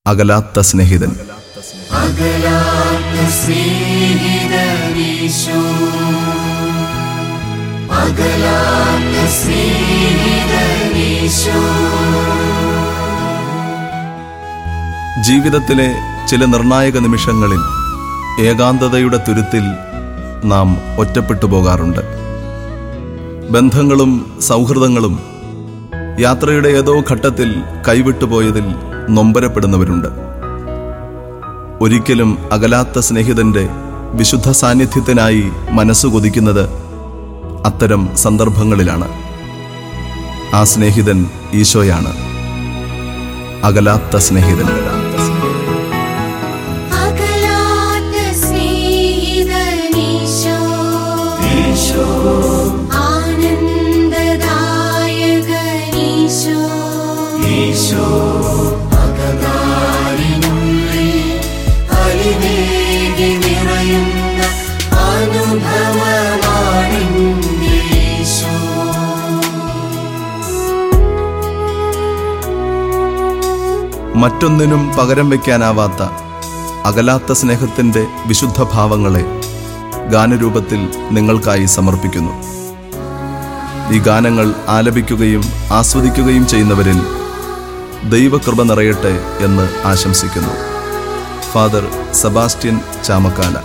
അകലാത്ത സ്നേഹിതൻ അകലാത്ത സ്നേഹിതനീശോ അകലാത്ത സ്നേഹിതനീശോ ജീവിതത്തിലെ ചില നിർണായക നിമിഷങ്ങളിൽ ഏകാന്തതയുടെ തുരുത്തിൽ നാം ഒറ്റപ്പെട്ടു പോകാറുണ്ട് ബന്ധങ്ങളും സൗഹൃദങ്ങളും യാത്രയുടെ ഏതോ ഘട്ടത്തിൽ കൈവിട്ടു പോയതിൽ നൊമ്പരപ്പെടുന്നവരുണ്ട് ഒരിക്കലും അകലാത്ത സ്നേഹിതന്റെ വിശുദ്ധ സാന്നിധ്യത്തിനായി മനസ്സ് കൊതിക്കുന്നത് അത്തരം സന്ദർഭങ്ങളിലാണ് ആ സ്നേഹിതൻ ഈശോയാണ് അകലാത്ത സ്നേഹിതൻ അകലാത്ത സ്നേഹിതനീശോ ഈശോ ആനന്ദദായകനീശോ ഈശോ അകതാരിനുള്ളിൽ അലിവേഗി നിറയുന്ന അനുഭവമാണെന്റെ ഈശോ മറ്റൊന്നിനും പകരം വയ്ക്കാനാവാത്ത അകലാത്ത സ്നേഹത്തിന്റെ വിശുദ്ധ ഭാവങ്ങളെ ഗാനരൂപത്തിൽ നിങ്ങൾക്കായി സമർപ്പിക്കുന്നു ഈ ഗാനങ്ങൾ ആലപിക്കുകയും ആസ്വദിക്കുകയും ചെയ്യുന്നവരിൽ ദൈവകൃപ നിറയട്ടെ എന്ന് ആശംസിക്കുന്നു ഫാദർ സെബാസ്റ്റ്യൻ ചാമക്കാല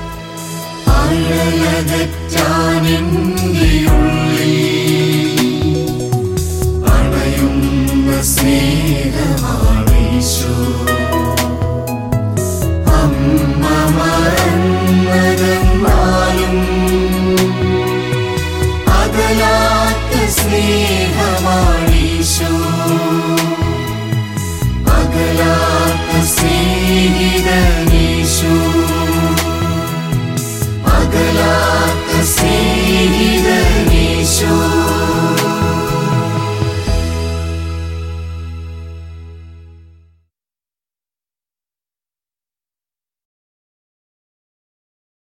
അഴലകറ്റാനെന്റെ ഉള്ളിൽ അണയുന്ന സ്നേഹമാ